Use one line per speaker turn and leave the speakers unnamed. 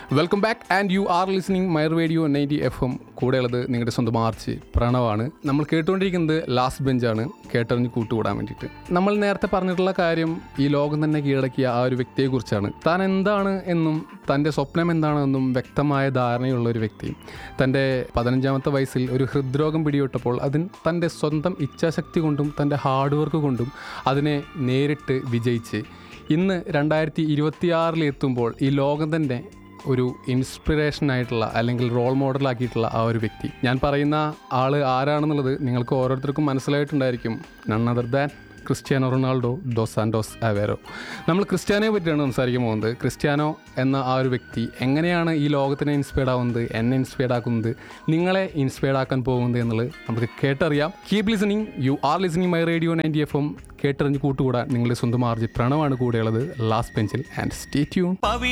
welcome back and you are listening my radio ninety F M കൂടെയുള്ളത് നിങ്ങളുടെ സ്വന്തം arch പ്രണവാണ് നമ്മൾ കേട്ടുകൊണ്ടിരിക്കുന്നത് ലാസ്റ്റ് ബെഞ്ചാണ് കേട്ടറിഞ്ഞ് കൂട്ടുകൂടാൻ വേണ്ടിയിട്ട് നമ്മൾ നേരത്തെ പറഞ്ഞിട്ടുള്ള കാര്യം ഈ ലോകം തന്നെ കീഴടക്കിയ ആ ഒരു വ്യക്തിയെക്കുറിച്ചാണ് താൻ എന്താണ് എന്നും തൻ്റെ സ്വപ്നം എന്താണെന്നും വ്യക്തമായ ധാരണയുള്ള ഒരു വ്യക്തി തൻ്റെ പതിനഞ്ചാമത്തെ വയസ്സിൽ ഒരു ഹൃദ്രോഗം പിടിപെട്ടപ്പോൾ അതിന് തൻ്റെ സ്വന്തം ഇച്ഛാശക്തി കൊണ്ടും തൻ്റെ ഹാർഡ് വർക്ക് കൊണ്ടും അതിനെ നേരിട്ട് വിജയിച്ച് ഇന്ന് രണ്ടായിരത്തി ഇരുപത്തിയാറിൽ എത്തുമ്പോൾ ഈ ലോകം തന്നെ ഒരു ഇൻസ്പിറേഷൻ ആയിട്ടുള്ള അല്ലെങ്കിൽ റോൾ മോഡലാക്കിയിട്ടുള്ള ആ ഒരു വ്യക്തി ഞാൻ പറയുന്ന ആൾ ആരാണെന്നുള്ളത് നിങ്ങൾക്ക് ഓരോരുത്തർക്കും മനസ്സിലായിട്ടുണ്ടായിരിക്കും none other than Cristiano Ronaldo dos Santos Aveiro നമ്മൾ ക്രിസ്ത്യാനോയെ പറ്റിയാണ് സംസാരിക്കാൻ പോകുന്നത് ക്രിസ്ത്യാനോ എന്ന ആ ഒരു വ്യക്തി എങ്ങനെയാണ് ഈ ലോകത്തിനെ ഇൻസ്പയർഡ് ആവുന്നത് എന്നെ ഇൻസ്പയർഡ് ആക്കുന്നത് നിങ്ങളെ ഇൻസ്പയർഡ് ആക്കാൻ പോകുന്നത് എന്നുള്ളത് നമുക്ക് കേട്ടറിയാം keep listening you are listening my radio ninety F M കേട്ടറിഞ്ഞ് കൂട്ടുകൂടാൻ നിങ്ങളുടെ സ്വന്തം ആർജി പ്രണവാണ് കൂടെയുള്ളത് ലാസ്റ്റ് ബെഞ്ചിൽ ആൻഡ് സ്റ്റേ ട്യൂൺ
പവി